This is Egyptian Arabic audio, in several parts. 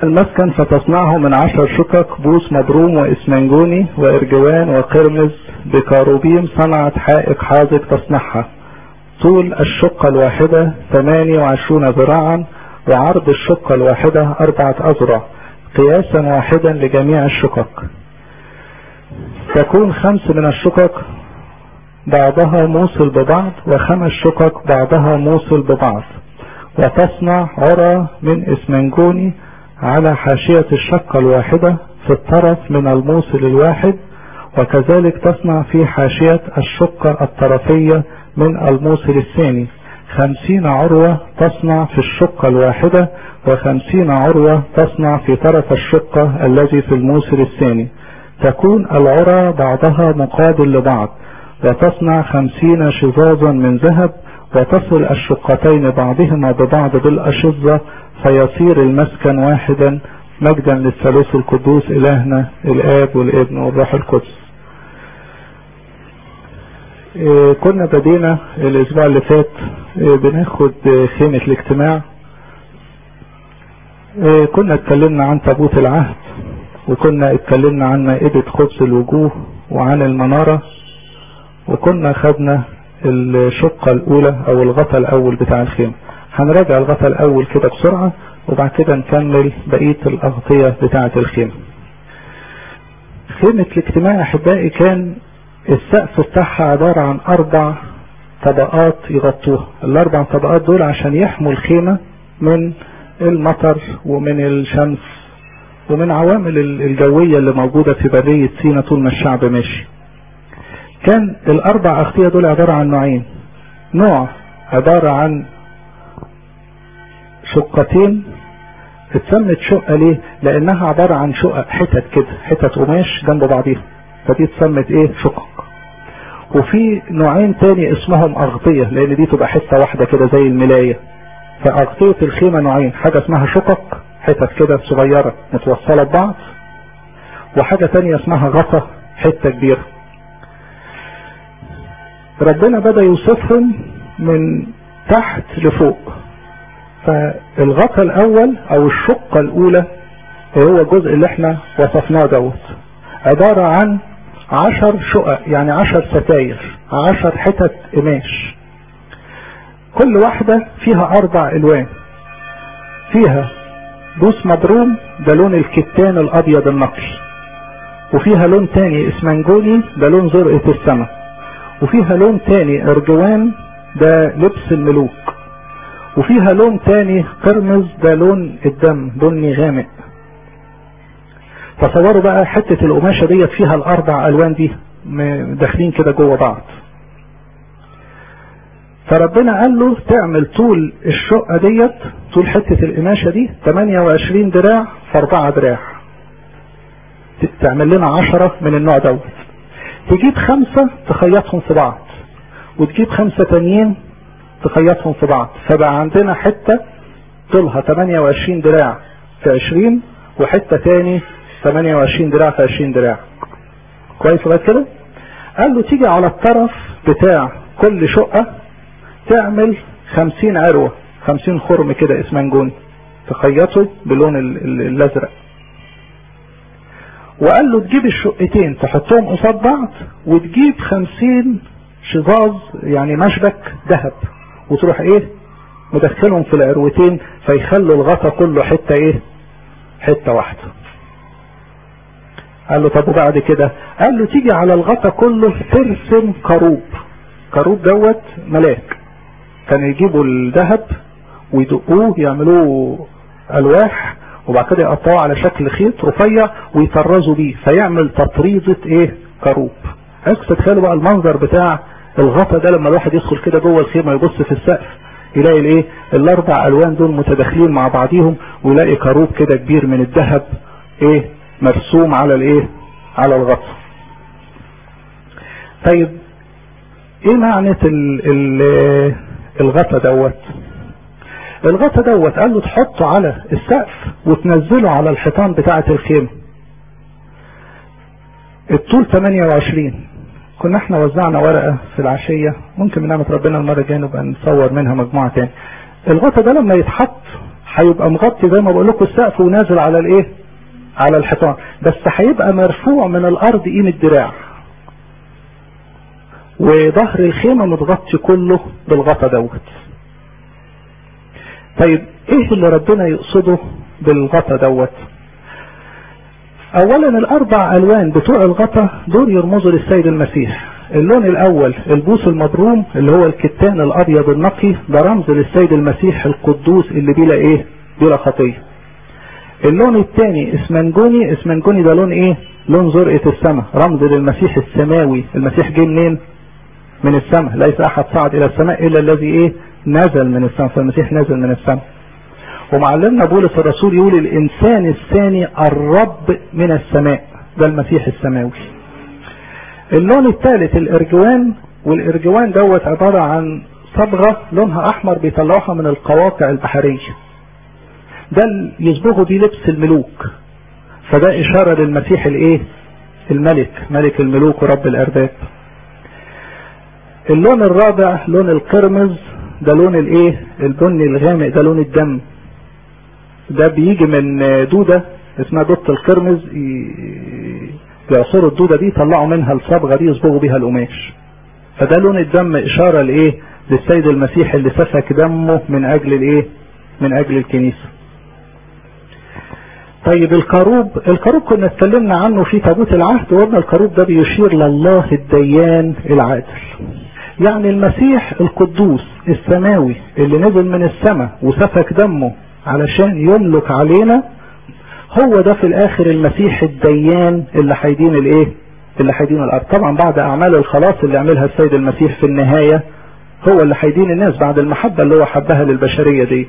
المسكن فتصنعه من عشر شقق بوس مبروم واسمنجوني وارجوان وقرمز بكاروبيم صنعت حائق حاذق تصنعها طول الشقة الواحدة 28 ذراعا وعرض الشقة الواحدة أربعة أذرع قياسا واحدا لجميع الشقق تكون خمس من الشقق بعضها موصل ببعض وخمس شقق بعضها موصل ببعض وتصنع عرى من اسمنجوني على حاشية الشقة الواحدة في الطرف من الموصل الواحد وكذلك تصنع في حاشية الشقة الطرفية من الموصل الثاني خمسين عروة تصنع في الشقة الواحدة وخمسين عروة تصنع في طرف الشقة الذي في الموصل الثاني تكون العرى بعضها مقابل لبعض وتصنع خمسين شظاظا من ذهب وتصل الشقتين بعضهما ببعض بالأشظة فيصير المسكن واحدا مجدا للثالوث القدوس إلهنا الآب والابن والروح القدس إيه كنا بدينا الأسبوع اللي فات إيه بناخد خيمة الاجتماع إيه كنا اتكلمنا عن تابوت العهد وكنا اتكلمنا عن مائدة خبز الوجوه وعن المنارة وكنا خدنا الشقة الأولى أو الغطاء الأول بتاع الخيمة هنراجع الغطاء الأول كده بسرعة وبعد كده نكمل بقية الأغطية بتاعة الخيمة خيمة الاجتماع أحبائي كان السقف بتاعها عبارة عن أربع طبقات يغطوها الأربع طبقات دول عشان يحموا الخيمة من المطر ومن الشمس ومن عوامل الجوية اللي موجودة في برية سينا طول ما الشعب ماشي كان الأربع أغطية دول عبارة عن نوعين نوع عبارة عن شقتين اتسمت شقة ليه لانها عبارة عن شقق حتت كده حتت قماش جنب بعضيها فدي اتسمت ايه شقق وفي نوعين تاني اسمهم اغطية لان دي تبقى حتة واحدة كده زي الملاية فاغطية الخيمة نوعين حاجة اسمها شقق حتت كده صغيرة متوصلة ببعض وحاجة تانية اسمها غطا حتة كبيرة ربنا بدأ يوصفهم من تحت لفوق فالغطاء الاول او الشقة الاولى هو الجزء اللي احنا وصفناه دوت عبارة عن عشر شقق يعني عشر ستاير عشر حتت قماش كل واحدة فيها اربع الوان فيها بوس مبروم ده لون الكتان الابيض النقي وفيها لون تاني اسمنجوني ده لون زرقة السماء وفيها لون تاني ارجوان ده لبس الملوك وفيها لون تاني قرمز ده لون الدم بني غامق تصوروا بقى حتة القماشة ديت فيها الاربع الوان دي داخلين كده جوه بعض فربنا قال له تعمل طول الشقة ديت طول حتة القماشة دي 28 دراع في 4 دراع تعمل لنا 10 من النوع دوت تجيب خمسة تخيطهم في بعض وتجيب خمسة تانيين تخيطهم في بعض فبقى عندنا حتة طولها 28 دراع في 20 وحتة تاني 28 دراع في 20 دراع كويس لغايه كده قال له تيجي على الطرف بتاع كل شقة تعمل 50 عروة 50 خرم كده اسمنجوني تخيطه بلون الازرق وقال له تجيب الشقتين تحطهم قصاد بعض وتجيب 50 شظاظ يعني مشبك ذهب وتروح ايه مدخلهم في العروتين فيخلوا الغطا كله حتة ايه حتة واحدة قال له طب وبعد كده قال له تيجي على الغطا كله ترسم كروب كروب دوت ملاك كانوا يجيبوا الذهب ويدقوه يعملوه الواح وبعد كده يقطعوه على شكل خيط رفيع ويطرزوا بيه فيعمل تطريزة ايه كروب عايزكم تتخيلوا بقى المنظر بتاع الغطا ده لما الواحد يدخل كده جوه الخيمة يبص في السقف يلاقي الايه الاربع الوان دول متداخلين مع بعضيهم ويلاقي كروب كده كبير من الذهب ايه مرسوم على الايه على الغطا طيب ايه معنى ال ال الغطا دوت الغطا دوت قال له تحطه على السقف وتنزله على الحيطان بتاعة الخيمة الطول 28 كنا احنا وزعنا ورقة في العشية ممكن بنعمة ربنا المرة الجاية نبقى نصور منها مجموعة تاني الغطا ده لما يتحط هيبقى مغطي زي ما بقول لكم السقف ونازل على الايه على الحيطان بس هيبقى مرفوع من الارض قيمة دراع وظهر الخيمة متغطي كله بالغطا دوت طيب ايه اللي ربنا يقصده بالغطا دوت اولا الاربع الوان بتوع الغطا دول يرمزوا للسيد المسيح اللون الاول البوس المبروم اللي هو الكتان الابيض النقي ده رمز للسيد المسيح القدوس اللي بلا ايه بلا خطيه اللون الثاني اسمنجوني اسمنجوني ده لون ايه لون زرقة السماء رمز للمسيح السماوي المسيح جه منين من السماء ليس احد صعد الى السماء الا الذي ايه نزل من السماء فالمسيح نزل من السماء ومعلمنا بولس الرسول يقول الانسان الثاني الرب من السماء ده المسيح السماوي اللون الثالث الارجوان والارجوان دوت عبارة عن صبغة لونها احمر بيطلعوها من القواقع البحرية ده يصبغوا بيه لبس الملوك فده اشارة للمسيح الايه الملك ملك الملوك ورب الارباب اللون الرابع لون القرمز ده لون الايه البني الغامق ده لون الدم ده بيجي من دودة اسمها دودة القرمز يعصروا الدودة دي يطلعوا منها الصبغة دي يصبغوا بيها القماش فده لون الدم اشارة لايه للسيد المسيح اللي سفك دمه من اجل الايه من اجل الكنيسة طيب الكروب الكروب كنا اتكلمنا عنه في تابوت العهد وقلنا الكروب ده بيشير لله الديان العادل يعني المسيح القدوس السماوي اللي نزل من السماء وسفك دمه علشان يملك علينا هو ده في الاخر المسيح الديان اللي هيدين الايه اللي هيدين الارض طبعا بعد اعمال الخلاص اللي عملها السيد المسيح في النهاية هو اللي هيدين الناس بعد المحبة اللي هو حبها للبشرية دي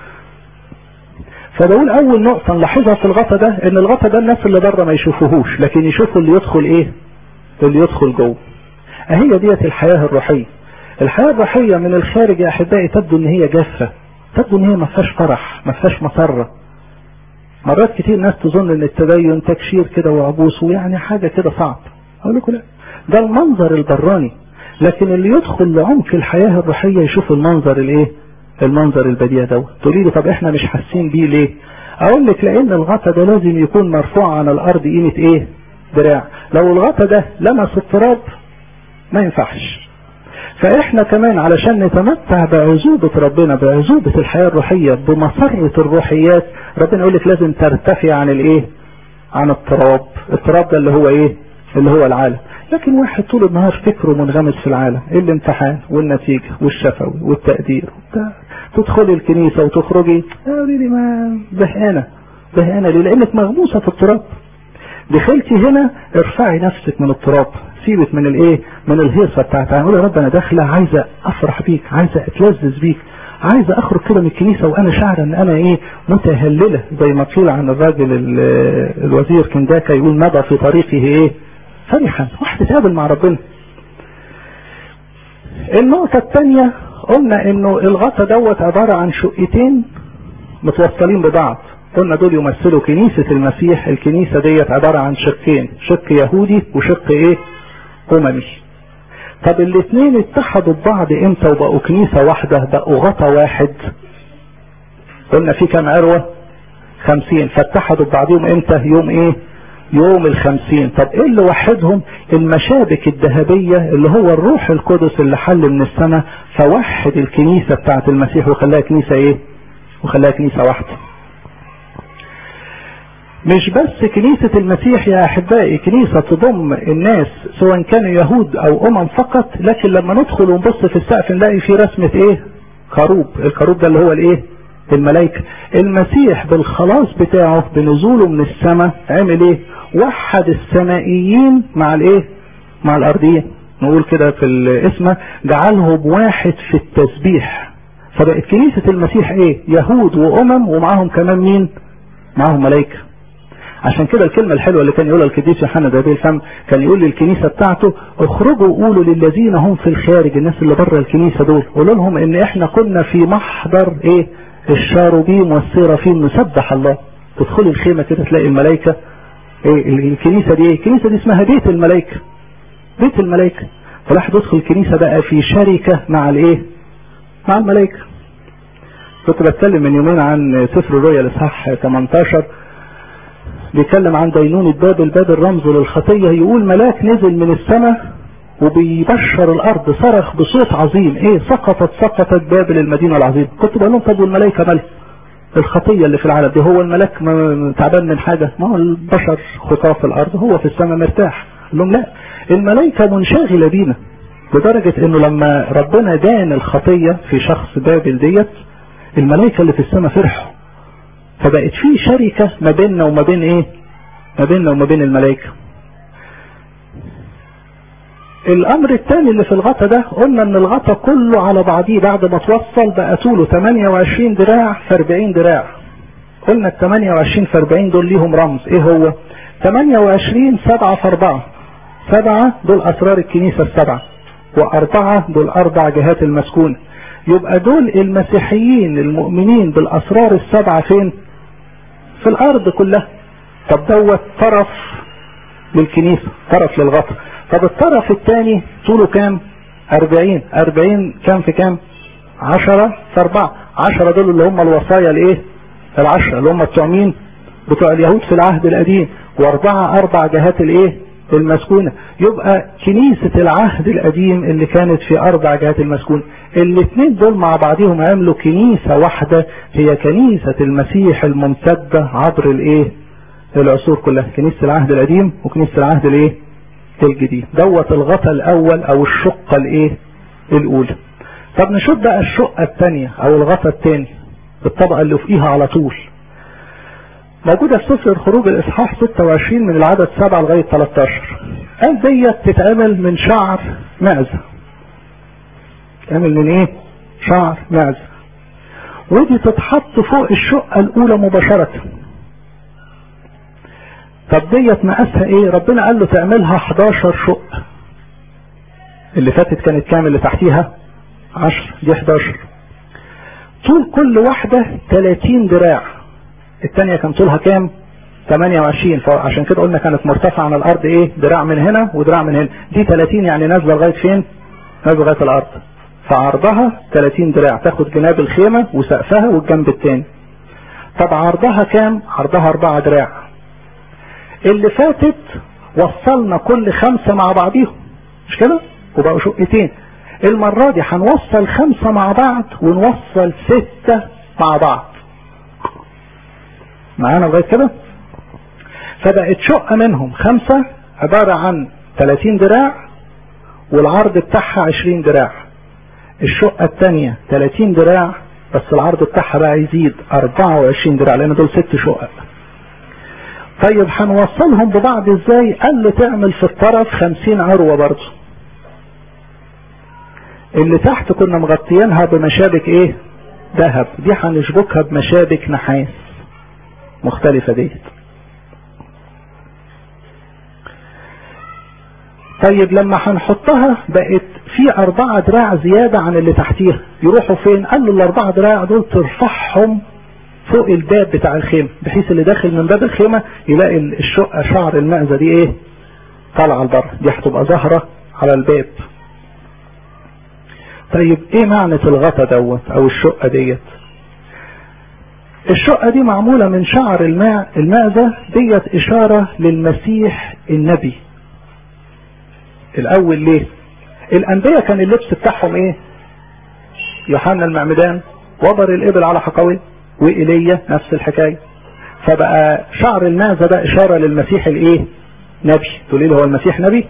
فبقول اول نقطة نلاحظها في الغطا ده ان الغطا ده الناس اللي بره ما يشوفوهوش لكن يشوفوا اللي يدخل ايه اللي يدخل جوه اهي ديت الحياة الروحية الحياة الروحية من الخارج يا احبائي تبدو ان هي جافة تبدو ان هي ما فيهاش فرح ما فيهاش مسرة مرات كتير ناس تظن ان التدين تكشير كده وعبوس ويعني حاجة كده صعب اقول لكم لا ده المنظر البراني لكن اللي يدخل لعمق الحياة الروحية يشوف المنظر الايه المنظر البديع دوت تقولي لي طب احنا مش حاسين بيه ليه اقول لك لان الغطا ده لازم يكون مرفوع عن الارض قيمة ايه دراع لو الغطا ده لمس التراب ما ينفعش فاحنا كمان علشان نتمتع بعزوبة ربنا بعزوبة الحياة الروحية بمسرة الروحيات ربنا يقول لك لازم ترتفع عن الايه عن التراب التراب ده اللي هو ايه اللي هو العالم لكن واحد طول النهار فكره منغمس في العالم الامتحان والنتيجة والشفوي والتقدير تدخلي الكنيسة وتخرجي قولي لي ما زهقانة زهقانة ليه لانك مغموسة في التراب دخلتي هنا ارفعي نفسك من التراب سيبك من الايه من الهيصة بتاعت اقول يا رب انا داخلة عايزة افرح بيك عايزة اتلذذ بيك عايزة اخرج كده من الكنيسة وانا شاعر ان انا ايه متهللة زي ما قيل عن الراجل الوزير كنداكا يقول مضى في طريقه ايه فرحا واحد اتقابل مع ربنا النقطة الثانية قلنا انه الغطا دوت عبارة عن شقتين متوصلين ببعض قلنا دول يمثلوا كنيسة المسيح الكنيسة ديت عبارة عن شقين شق يهودي وشق ايه اممي طب الاثنين اتحدوا ببعض امتى وبقوا كنيسة واحدة بقوا غطا واحد قلنا في كام عروة خمسين فاتحدوا ببعضهم امتى يوم ايه يوم الخمسين طب ايه اللي وحدهم المشابك الذهبية اللي هو الروح القدس اللي حل من السماء فوحد الكنيسة بتاعت المسيح وخلاها كنيسة ايه وخلاها كنيسة واحدة مش بس كنيسة المسيح يا احبائي كنيسة تضم الناس سواء كانوا يهود او امم فقط لكن لما ندخل ونبص في السقف نلاقي في رسمة ايه كروب الكروب ده اللي هو الايه الملائكة المسيح بالخلاص بتاعه بنزوله من السماء عمل ايه وحد السمائيين مع الايه مع الارضيين نقول كده في الاسم جعلهم واحد في التسبيح فبقت كنيسة المسيح ايه يهود وامم ومعاهم كمان مين معاهم ملائكة عشان كده الكلمة الحلوة اللي كان يقولها القديس يوحنا ده الفم كان يقول للكنيسة بتاعته اخرجوا وقولوا للذين هم في الخارج الناس اللي بره الكنيسة دول قولوا لهم ان احنا كنا في محضر ايه الشاروبيم والسيرافيم نسبح الله تدخلي الخيمة كده تلاقي الملائكة ايه الكنيسة دي ايه الكنيسة دي اسمها بيت الملائكة بيت الملائكة فالواحد يدخل الكنيسة بقى في شركة مع الايه مع الملائكة كنت بتكلم من يومين عن سفر الرؤيا الاصحاح 18 بيتكلم عن دينونة بابل بابل رمز للخطية يقول ملاك نزل من السماء وبيبشر الارض صرخ بصوت عظيم ايه سقطت سقطت بابل المدينة العظيمة كنت بقول لهم طب والملائكة مالها الخطية اللي في العالم دي هو الملاك تعبان من حاجة ما هو البشر خطاة في الارض هو في السماء مرتاح قال لهم لا الملائكة منشغلة بينا لدرجة انه لما ربنا دان الخطية في شخص بابل ديت الملائكة اللي في السماء فرحوا فبقت في شركة ما بيننا وما بين ايه ما بيننا وما بين الملائكة الامر الثاني اللي في الغطا ده قلنا ان الغطا كله على بعضيه بعد ما توصل بقى طوله 28 دراع في 40 دراع قلنا ال 28 في 40 دول ليهم رمز ايه هو 28 7 في 4 سبعة دول اسرار الكنيسة السبعة واربعة دول اربع جهات المسكونة يبقى دول المسيحيين المؤمنين بالاسرار السبعة فين في الارض كلها طب دوت طرف للكنيسة طرف للغطا طب الطرف الثاني طوله كام اربعين اربعين كام في كام عشرة في اربعة عشرة دول اللي هم الوصايا الايه العشرة اللي هم بتوع مين بتوع اليهود في العهد القديم واربعة اربع جهات الايه المسكونة يبقى كنيسة العهد القديم اللي كانت في اربع جهات المسكونة الاثنين دول مع بعضهم عملوا كنيسة واحدة هي كنيسة المسيح الممتدة عبر الايه العصور كلها كنيسة العهد القديم وكنيسة العهد الايه الجديد دوت الغطا الاول او الشقة الايه الاولى طب نشوف بقى الشقة الثانية او الغطا الثاني الطبقة اللي فوقيها على طول موجودة في سفر الخروج الاصحاح 26 من العدد 7 لغاية 13 قال ديت تتعمل من شعر معزة تتعمل من ايه شعر معزة ودي تتحط فوق الشقة الاولى مباشرة طب ديت مقاسها ايه ربنا قال له تعملها 11 شقة اللي فاتت كانت كام اللي تحتيها 10 دي 11 طول كل واحدة 30 دراع الثانية كان طولها كام 28 فعشان كده قلنا كانت مرتفعة عن الارض ايه دراع من هنا ودراع من هنا دي 30 يعني نازلة لغاية فين نازلة لغاية الارض فعرضها 30 دراع تاخد جناب الخيمة وسقفها والجنب الثاني طب عرضها كام عرضها 4 دراع اللي فاتت وصلنا كل خمسة مع بعضيهم مش كده وبقوا شقتين المرة دي هنوصل خمسة مع بعض ونوصل ستة مع بعض معانا لغاية كده فبقت شقة منهم خمسة عبارة عن 30 دراع والعرض بتاعها 20 دراع الشقة الثانية 30 دراع بس العرض بتاعها بقى يزيد 24 دراع لان دول ست شقق طيب هنوصلهم ببعض ازاي قال له تعمل في الطرف 50 عروة برضه اللي تحت كنا مغطيينها بمشابك ايه ذهب دي هنشبكها بمشابك نحاس مختلفة ديت طيب لما هنحطها بقت في أربعة دراع زيادة عن اللي تحتيها يروحوا فين قال له الأربعة دراع دول ترفعهم فوق الباب بتاع الخيمة بحيث اللي داخل من باب الخيمة يلاقي الشقة شعر المأزة دي ايه طالعة لبره دي هتبقى ظاهرة على الباب طيب ايه معنى الغطا دوت او الشقة ديت الشقة دي معمولة من شعر الماء المأزة ديت اشارة للمسيح النبي الاول ليه الانبياء كان اللبس بتاعهم ايه يوحنا المعمدان وبر الابل على حقوي وإيليا نفس الحكاية فبقى شعر المعزة ده اشارة للمسيح الايه نبي تقولي له هو المسيح نبي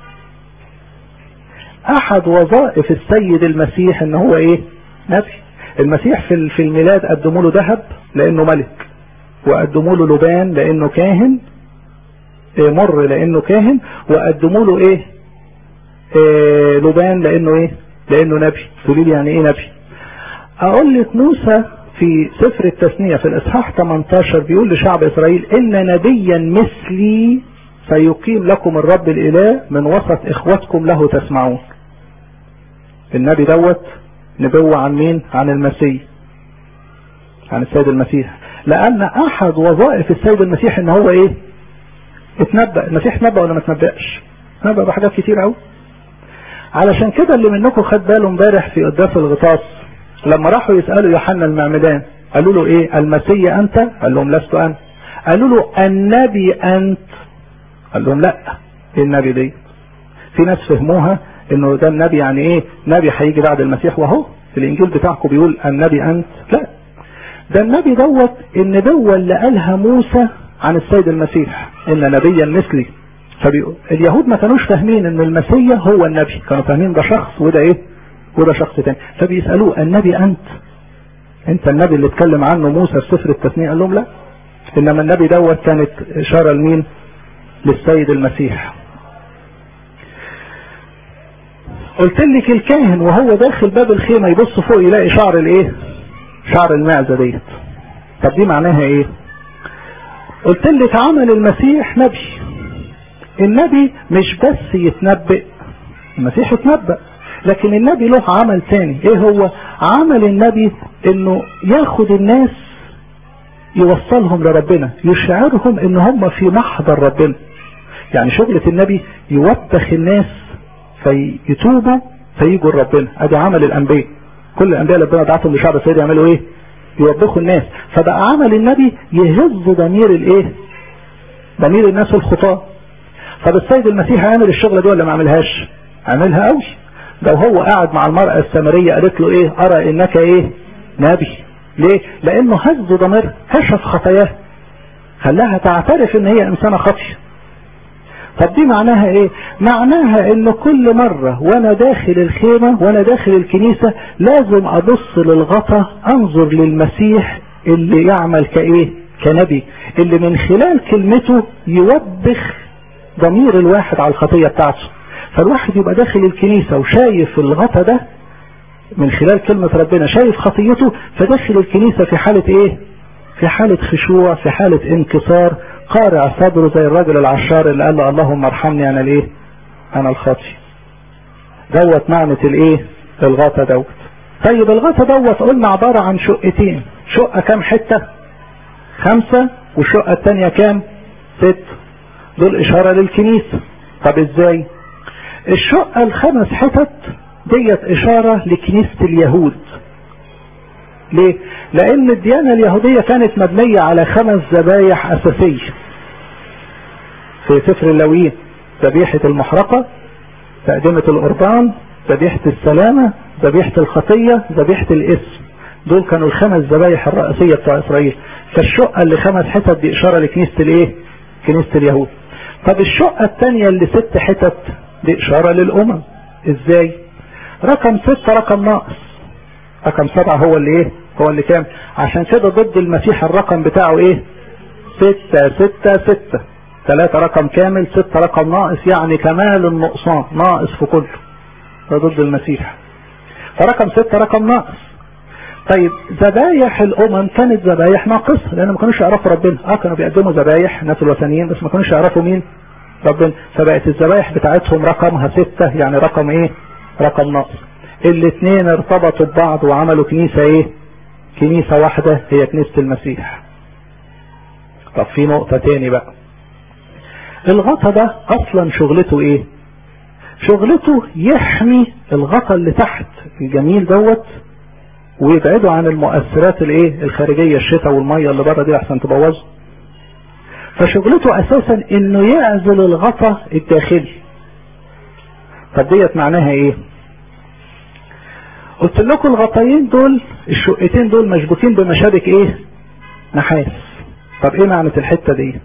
احد وظائف السيد المسيح ان هو ايه نبي المسيح في في الميلاد قدموا له ذهب لانه ملك وقدموا له لبان لانه كاهن إيه مر لانه كاهن وقدموا له ايه, إيه لبان لانه ايه لانه نبي تقولي لي يعني ايه نبي اقول لك موسى في سفر التثنية في الاصحاح 18 بيقول لشعب اسرائيل ان نبيا مثلي سيقيم لكم الرب الاله من وسط اخوتكم له تسمعون النبي دوت نبوة عن مين عن المسيح عن السيد المسيح لان احد وظائف السيد المسيح ان هو ايه اتنبأ المسيح نبأ ولا ما تنبأش نبأ بحاجات كتير قوي علشان كده اللي منكم خد باله امبارح في قداس الغطاس لما راحوا يسألوا يوحنا المعمدان قالوا له ايه المسيح انت قال لهم لست انا قالوا له النبي انت قال لهم لا ايه النبي دي في ناس فهموها انه ده النبي يعني ايه نبي هيجي بعد المسيح وهو في الانجيل بتاعكم بيقول النبي انت لا ده النبي دوت النبوة اللي قالها موسى عن السيد المسيح ان نبيا مثلي فاليهود ما كانوش فاهمين ان المسيح هو النبي كانوا فاهمين ده شخص وده ايه وده شخص تاني فبيسألوه النبي انت انت النبي اللي اتكلم عنه موسى في سفر التثنية قال لهم لا انما النبي دوت كانت اشارة لمين للسيد المسيح قلت لك الكاهن وهو داخل باب الخيمة يبص فوق يلاقي شعر الايه شعر المعزة ديت طب دي معناها ايه قلت لك عمل المسيح نبي النبي مش بس يتنبئ المسيح يتنبأ لكن النبي له عمل تاني ايه هو عمل النبي انه ياخد الناس يوصلهم لربنا يشعرهم ان هم في محضر ربنا يعني شغلة النبي يوبخ الناس فيتوبوا فيجوا لربنا ادي عمل الانبياء كل الانبياء اللي ربنا دعتهم لشعب السيد يعملوا ايه يوبخوا الناس فبقى عمل النبي يهز ضمير الايه ضمير الناس الخطاه طب السيد المسيح عمل الشغله دي ولا ما عملهاش عملها قوي لو هو قاعد مع المرأة السامرية قالت له ايه ارى انك ايه نبي ليه لانه هز ضمير كشف خطاياه خلاها تعترف ان هي انسانة خطية طب دي معناها ايه معناها ان كل مرة وانا داخل الخيمة وانا داخل الكنيسة لازم ابص للغطا انظر للمسيح اللي يعمل كايه كنبي اللي من خلال كلمته يوبخ ضمير الواحد على الخطية بتاعته فالواحد يبقى داخل الكنيسة وشايف الغطا ده من خلال كلمة ربنا شايف خطيته فداخل الكنيسة في حالة ايه في حالة خشوع في حالة انكسار قارع صدره زي الراجل العشار اللي قال له اللهم ارحمني انا الايه انا الخاطي دوت معنى الايه الغطا دوت طيب الغطا دوت قلنا عبارة عن شقتين شقة كام حتة خمسة والشقة التانية كام ست دول اشارة للكنيسة طب ازاي الشقة الخمس حتت ديت اشارة لكنيسة اليهود ليه لان الديانة اليهودية كانت مبنية على خمس ذبايح اساسية في سفر اللويين ذبيحة المحرقة تقدمة القربان ذبيحة السلامة ذبيحة الخطية ذبيحة الاسم دول كانوا الخمس ذبايح الرئيسية بتوع اسرائيل فالشقة اللي خمس حتت دي اشارة لكنيسة الايه كنيسة اليهود طب الشقة التانية اللي ست حتت دي اشارة للامم ازاي رقم ستة رقم ناقص رقم سبعة هو اللي ايه هو اللي كام عشان كده ضد المسيح الرقم بتاعه ايه ستة ستة ستة ثلاثة رقم كامل ستة رقم ناقص يعني كمال النقصان ناقص في كله ده ضد المسيح فرقم ستة رقم ناقص طيب ذبايح الامم كانت ذبايح ناقصة لان ما كانوش يعرفوا ربنا اه كانوا بيقدموا ذبايح الناس الوثنيين بس ما كانوش يعرفوا مين ربنا فبقت الذبايح بتاعتهم رقمها ستة يعني رقم ايه رقم ناقص الاثنين ارتبطوا ببعض وعملوا كنيسة ايه كنيسة واحدة هي كنيسة المسيح طب في نقطة تاني بقى الغطا ده اصلا شغلته ايه شغلته يحمي الغطا اللي تحت الجميل دوت ويبعده عن المؤثرات الايه الخارجية الشتاء والمية اللي بره دي احسن تبوظه فشغلته اساسا انه يعزل الغطا الداخلي طب ديت معناها ايه قلت لكم الغطايين دول الشقتين دول مشبوكين بمشابك ايه نحاس طب ايه معنى الحتة ديت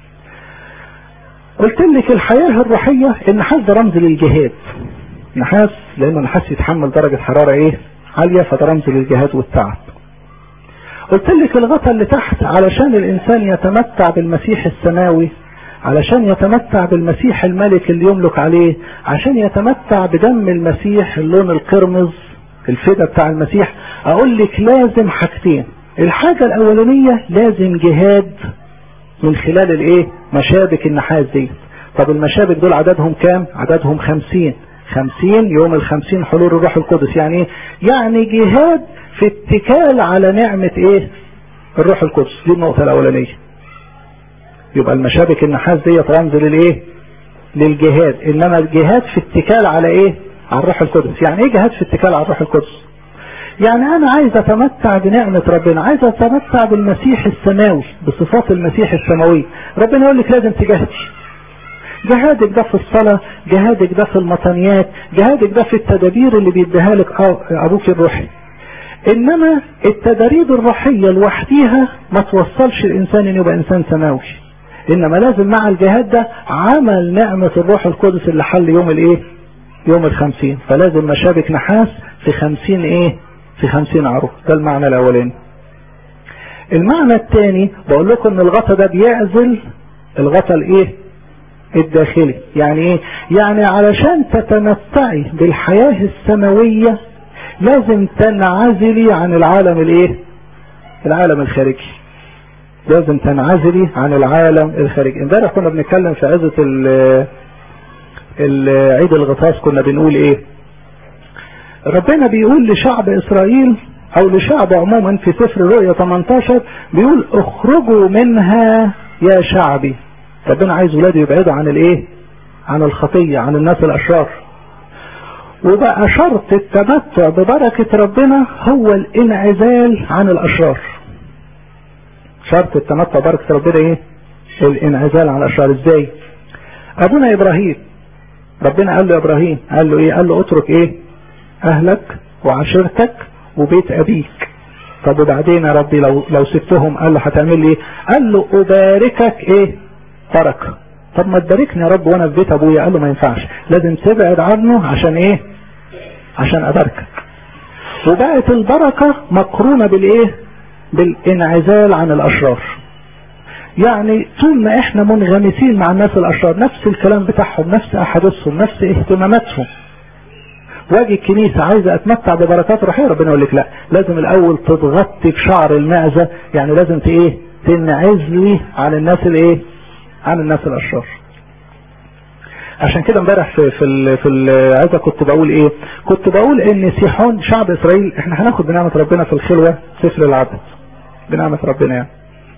قلت لك الحياة الروحية النحاس ده رمز للجهاد نحاس لانه نحاس يتحمل درجة حرارة ايه عالية فده رمز للجهاد والتعب قلت لك الغطا اللي تحت علشان الانسان يتمتع بالمسيح السماوي علشان يتمتع بالمسيح الملك اللي يملك عليه عشان يتمتع بدم المسيح اللون القرمز الفدا بتاع المسيح اقول لك لازم حاجتين الحاجة الاولانية لازم جهاد من خلال الايه مشابك النحاس دي طب المشابك دول عددهم كام عددهم خمسين خمسين يوم الخمسين حلول الروح القدس يعني ايه يعني جهاد في اتكال على نعمة ايه الروح القدس دي النقطة الاولانية يبقى المشابك النحاس دي رمز للايه للجهاد انما الجهاد في اتكال على ايه على الروح القدس يعني ايه جهاد في اتكال على الروح القدس يعني انا عايز اتمتع بنعمة ربنا عايز اتمتع بالمسيح السماوي بصفات المسيح السماوي ربنا يقول لك لازم تجاهدي جهادك ده في الصلاة جهادك ده في المطنيات جهادك ده في التدابير اللي بيديها لك ابوك الروحي انما التدريب الروحية لوحديها ما توصلش الانسان ان يبقى انسان سماوي انما لازم مع الجهاد ده عمل نعمة الروح القدس اللي حل يوم الايه يوم الخمسين فلازم مشابك نحاس في خمسين ايه في خمسين عروق ده المعنى الاولاني المعنى الثاني بقول لكم ان الغطا ده بيعزل الغطا الايه الداخلي يعني ايه يعني علشان تتمتعي بالحياة السماوية لازم تنعزلي عن العالم الايه العالم الخارجي لازم تنعزلي عن العالم الخارجي امبارح كنا بنتكلم في عزة عيد الغطاس كنا بنقول ايه ربنا بيقول لشعب اسرائيل او لشعب عموما في سفر رؤيا 18 بيقول اخرجوا منها يا شعبي ربنا عايز ولاده يبعدوا عن الايه عن الخطية عن الناس الاشرار وبقى شرط التمتع ببركة ربنا هو الانعزال عن الاشرار شرط التمتع ببركة ربنا ايه الانعزال عن الاشرار ازاي ابونا ابراهيم ربنا قال له ابراهيم قال له ايه قال له اترك ايه اهلك وعشيرتك وبيت ابيك طب وبعدين يا ربي لو لو سبتهم قال له هتعمل لي ايه قال له اباركك ايه بركه طب ما تباركني يا رب وانا في بيت ابويا قال له ما ينفعش لازم تبعد عنه عشان ايه عشان اباركك وبقت البركه مقرونه بالايه بالانعزال عن الاشرار يعني طول ما احنا منغمسين مع الناس الاشرار نفس الكلام بتاعهم نفس احاديثهم نفس اهتماماتهم واجي الكنيسة عايزة اتمتع ببركات روحية ربنا يقول لك لا لازم الاول تضغطي بشعر المعزة يعني لازم ايه تنعزلي عن الناس الايه عن الناس الاشرار عشان كده امبارح في في ال في العزة كنت بقول ايه كنت بقول ان سيحون شعب اسرائيل احنا هناخد بنعمة ربنا في الخلوة سفر العدد بنعمة ربنا يعني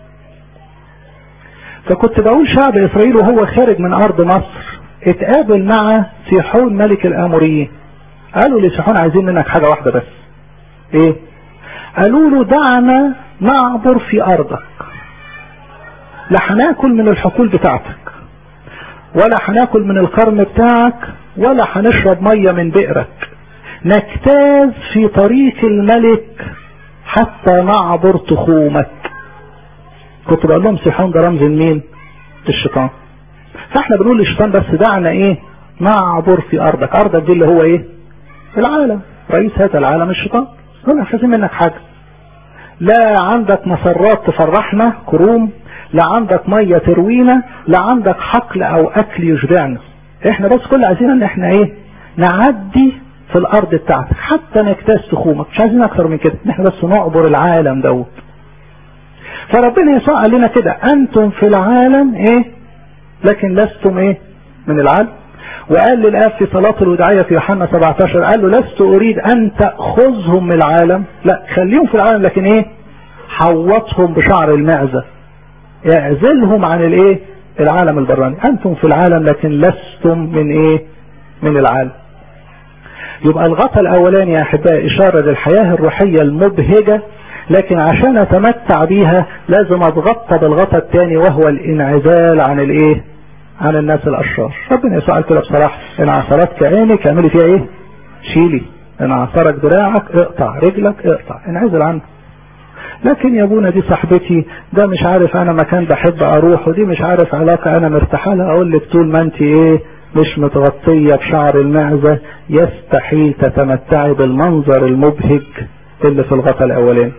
فكنت بقول شعب اسرائيل وهو خارج من ارض مصر اتقابل مع سيحون ملك الاموريين قالوا لسيحون عايزين منك حاجة واحدة بس ايه قالوا له دعنا نعبر في ارضك لا هناكل من الحقول بتاعتك ولا هناكل من الكرم بتاعك ولا هنشرب مية من بئرك نجتاز في طريق الملك حتى نعبر تخومك كنت بقول لهم سيحون ده رمز مين الشيطان فاحنا بنقول للشيطان بس دعنا ايه نعبر في ارضك ارضك دي اللي هو ايه العالم رئيس هذا العالم الشيطان هنا عايزين منك حاجة لا عندك مسرات تفرحنا كروم لا عندك مية تروينا لا عندك حقل او اكل يشبعنا احنا بس كل عايزين ان احنا ايه نعدي في الارض بتاعتك حتى نجتاز تخومك مش عايزين اكتر من كده احنا بس نعبر العالم دوت فربنا يسوع قال لنا كده انتم في العالم ايه لكن لستم ايه من العالم وقال للآب في صلاة الوداعية في يوحنا 17 قال له لست أريد أن تأخذهم من العالم لا خليهم في العالم لكن إيه حوطهم بشعر المعزة اعزلهم عن الإيه العالم البراني أنتم في العالم لكن لستم من إيه من العالم يبقى الغطاء الأولاني يا أحبائي إشارة للحياة الروحية المبهجة لكن عشان أتمتع بيها لازم أتغطى بالغطاء الثاني وهو الانعزال عن الإيه عن الناس الاشرار ربنا يسوع قال كده بصراحه ان عصرتك عينك اعملي فيها ايه شيلي ان عصرك دراعك اقطع رجلك اقطع انعزل عنه لكن يا ابونا دي صاحبتي ده مش عارف انا مكان بحب اروح ودي مش عارف علاقة انا مرتاحة لها اقول لك طول ما انت ايه مش متغطية بشعر المعزة يستحيل تتمتعي بالمنظر المبهج اللي في الغطاء الاولاني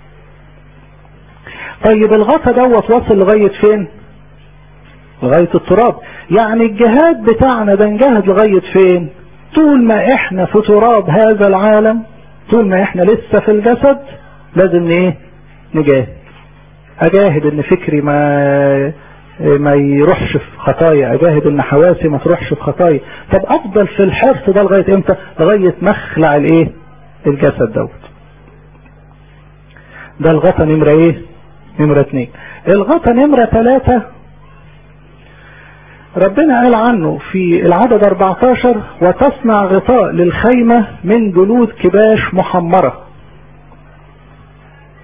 طيب الغطاء دوت وصل لغاية فين لغاية التراب يعني الجهاد بتاعنا ده نجاهد لغاية فين طول ما احنا في تراب هذا العالم طول ما احنا لسه في الجسد لازم ايه نجاهد اجاهد ان فكري ما ما يروحش في خطايا اجاهد ان حواسي ما تروحش في خطايا طب افضل في الحرص ده لغاية امتى لغاية مخلع الايه الجسد دوت ده الغطا نمرة ايه نمرة اتنين الغطا نمرة ثلاثة ربنا قال عنه في العدد 14 وتصنع غطاء للخيمة من جلود كباش محمرة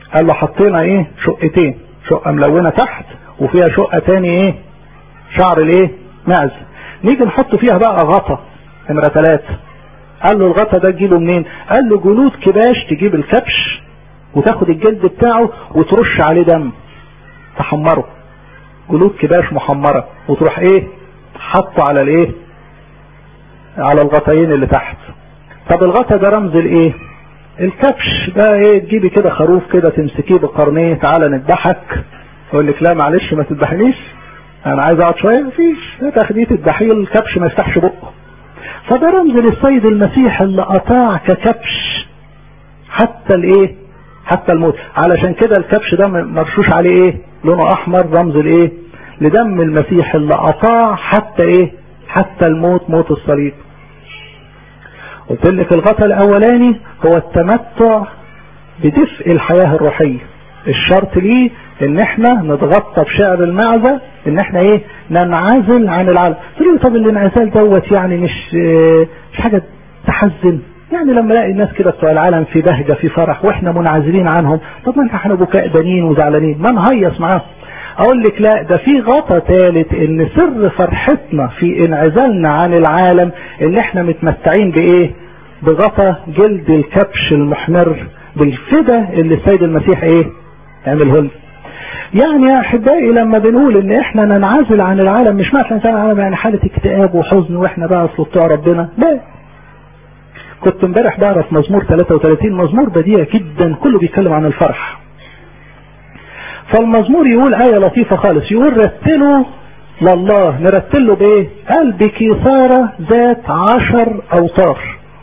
قال له حطينا ايه شقتين شقة ملونة تحت وفيها شقة تاني ايه شعر الايه معز نيجي نحط فيها بقى غطا نمرة ثلاثة قال له الغطا ده تجيبه منين قال له جلود كباش تجيب الكبش وتاخد الجلد بتاعه وترش عليه دم تحمره جلود كباش محمرة وتروح ايه حطه على الايه على الغطايين اللي تحت طب الغطا ده رمز الايه الكبش ده ايه تجيبي كده خروف كده تمسكيه بقرنيه تعالى نذبحك يقول لك لا معلش ما تذبحنيش انا عايز اقعد شويه مفيش تاخديه تذبحيه الكبش ما يفتحش بقه فده رمز للسيد المسيح اللي قطاع ككبش حتى الايه حتى الموت علشان كده الكبش ده مرشوش عليه ايه لونه احمر رمز الايه لدم المسيح اللي قطاع حتى ايه حتى الموت موت الصليب قلت لك الغطاء الاولاني هو التمتع بدفء الحياة الروحية الشرط ليه ان احنا نتغطى بشعر المعزة ان احنا ايه ننعزل عن العالم تقول لي طب الانعزال دوت يعني مش مش حاجة تحزن يعني لما الاقي الناس كده بتوع العالم في بهجة في فرح واحنا منعزلين عنهم طب ما احنا بكاء بنين وزعلانين ما نهيص معاهم اقول لك لا ده في غطا ثالث ان سر فرحتنا في انعزالنا عن العالم ان احنا متمتعين بايه بغطا جلد الكبش المحمر بالفدا اللي السيد المسيح ايه عمله لنا يعني يا احبائي لما بنقول ان احنا ننعزل عن العالم مش معنى الانسان العالم يعني حالة اكتئاب وحزن واحنا بقى اصل بتوع ربنا لا كنت امبارح بعرف مزمور 33 مزمور بديع جدا كله بيتكلم عن الفرح فالمزمور يقول آية لطيفة خالص يقول رتلوا لله نرتل له بايه قال بكسارة ذات عشر اوتار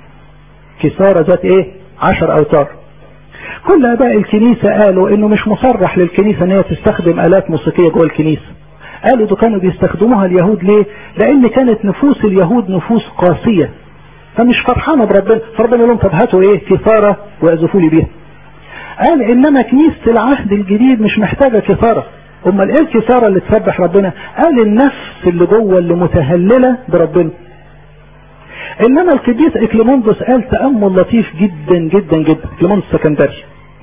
كسارة ذات ايه عشر اوتار كل اباء الكنيسة قالوا انه مش مصرح للكنيسة ان هي تستخدم الات موسيقية جوه الكنيسة قالوا ده كانوا بيستخدموها اليهود ليه لان كانت نفوس اليهود نفوس قاسية فمش فرحانة بربنا فربنا لهم طب هاتوا ايه كسارة واعزفوا لي بيها قال انما كنيسة العهد الجديد مش محتاجة كسارة امال ايه الكسارة اللي تسبح ربنا قال النفس اللي جوه اللي متهللة بربنا انما القديس اكليموندوس قال تأمل لطيف جدا جدا جدا اكليموندوس السكندري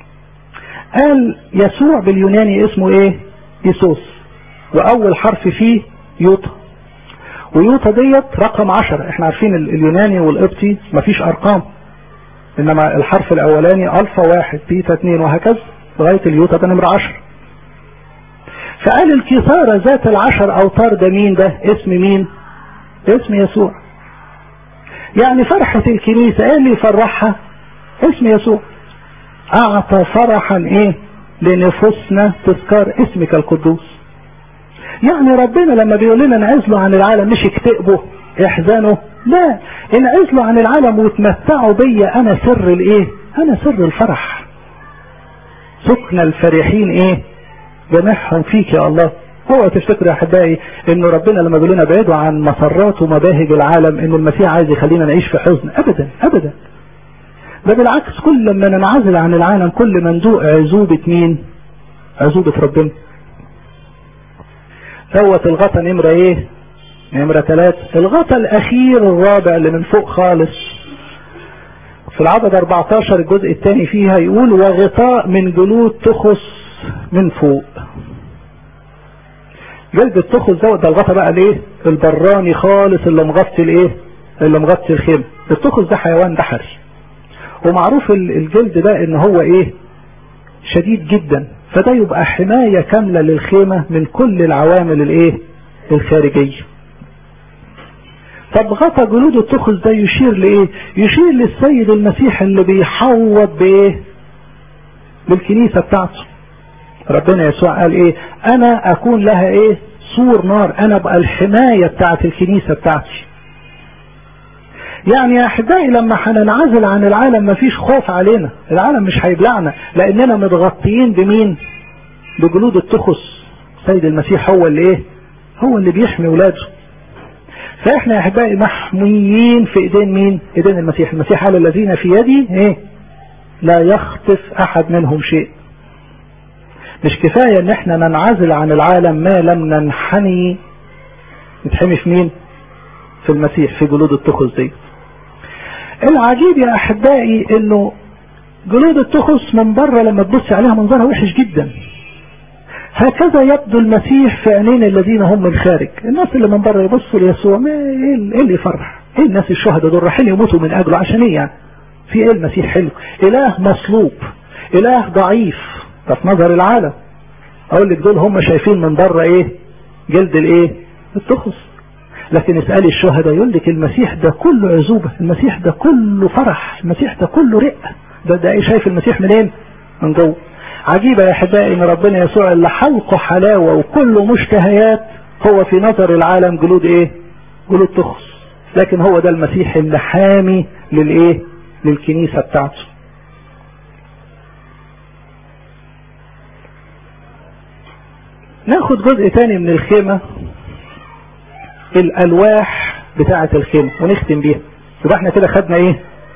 قال يسوع باليوناني اسمه ايه يسوس واول حرف فيه يوطا ويوطا ديت رقم عشرة احنا عارفين اليوناني والقبطي مفيش ارقام انما الحرف الاولاني الفا واحد بيتا اتنين وهكذا لغاية اليوتا ده نمرة عشر فقال الكسارة ذات العشر اوتار ده مين ده اسم مين اسم يسوع يعني فرحة الكنيسة ايه اللي يفرحها اسم يسوع اعطى فرحا ايه لنفوسنا تذكار اسمك القدوس يعني ربنا لما بيقول لنا انعزلوا عن العالم مش اكتئبوا احزنوا لا انعزلوا عن العالم وتمتعوا بيا انا سر الايه انا سر الفرح سكن الفرحين ايه جميعهم فيك يا الله هو تفتكروا يا احبائي ان ربنا لما بيقول لنا بعيدوا عن مسرات ومباهج العالم ان المسيح عايز يخلينا نعيش في حزن ابدا ابدا ده بالعكس كل ما ننعزل عن العالم كل ما ندوق عزوبة مين عزوبة ربنا دوت الغطا نمرة ايه نمرة ثلاثة الغطا الاخير الرابع اللي من فوق خالص في العدد 14 الجزء الثاني فيها يقول وغطاء من جلود تخص من فوق جلد التخص دوت ده الغطا بقى الايه البراني خالص اللي مغطي الايه اللي مغطي الخيمة التخص ده حيوان بحري ومعروف الجلد ده ان هو ايه شديد جدا فده يبقى حماية كاملة للخيمة من كل العوامل الايه الخارجية طب غطى جلود التخذ ده يشير لايه يشير للسيد المسيح اللي بيحوط بايه بالكنيسة بتاعته ربنا يسوع قال ايه انا اكون لها ايه سور نار انا بقى الحماية بتاعت الكنيسة بتاعتي يعني يا احبائي لما هننعزل عن العالم مفيش خوف علينا العالم مش هيبلعنا لاننا متغطيين بمين بجلود التخص سيد المسيح هو اللي ايه هو اللي بيحمي ولاده فاحنا يا احبائي محميين في ايدين مين ايدين المسيح المسيح قال الذين في يدي ايه لا يخطف احد منهم شيء مش كفاية ان احنا ننعزل عن العالم ما لم ننحني نتحمي في مين في المسيح في جلود التخص دي العجيب يا احبائي انه جلود التخس من بره لما تبص عليها منظرها وحش جدا هكذا يبدو المسيح في عينين الذين هم من خارج الناس اللي من بره يبصوا ليسوع ما ايه اللي يفرح ايه الناس الشهداء دول رايحين يموتوا من اجله عشان ايه يعني في ايه المسيح حلو اله مصلوب اله ضعيف ده في نظر العالم اقول لك دول هم شايفين من بره ايه جلد الايه التخص لكن اسألي الشهداء يقول لك المسيح ده كله عزوبة المسيح ده كله فرح المسيح ده كله رقة ده ده ايه شايف المسيح منين من جوه عجيبة يا احبائي ان ربنا يسوع اللي حلقه حلاوة وكله مشتهيات هو في نظر العالم جلود ايه جلود تخص لكن هو ده المسيح اللي حامي للايه للكنيسة بتاعته ناخد جزء تاني من الخيمة الالواح بتاعة الخيمة ونختم بيها يبقى احنا كده خدنا ايه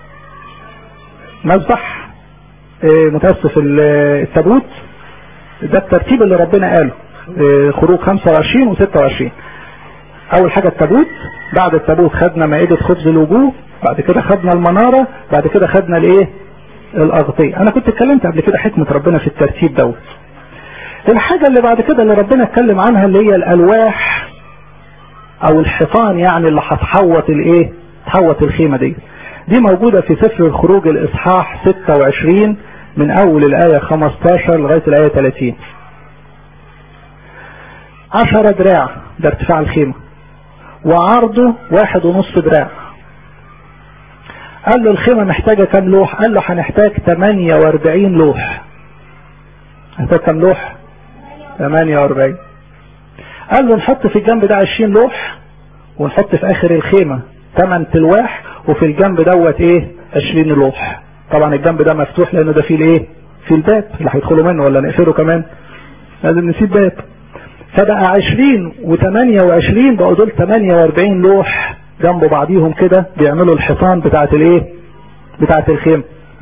مذبح اه متأسف التابوت ده الترتيب اللي ربنا قاله اه خروج 25 و 26 اول حاجة التابوت بعد التابوت خدنا مائدة خبز الوجوه بعد كده خدنا المنارة بعد كده خدنا الايه الاغطية انا كنت اتكلمت قبل كده حكمة ربنا في الترتيب دوت الحاجة اللي بعد كده اللي ربنا اتكلم عنها اللي هي الالواح او الحيطان يعني اللي هتحوط الايه تحوط الخيمة دي دي موجودة في سفر الخروج الاصحاح 26 من اول الاية 15 لغاية الاية 30 10 دراع ده ارتفاع الخيمة وعرضه واحد ونص دراع قال له الخيمة محتاجة كام لوح قال له هنحتاج 48 لوح محتاج كام لوح 48 قال له نحط في الجنب ده 20 لوح ونحط في اخر الخيمة 8 تلواح وفي الجنب دوت ايه 20 لوح طبعا الجنب ده مفتوح لانه ده فيه الايه في الباب اللي هيدخلوا منه ولا نقفله كمان لازم نسيب باب فبقى 20 و28 بقوا دول 48 لوح جنب بعضيهم كده بيعملوا الحيطان بتاعت الايه بتاعت الخيمة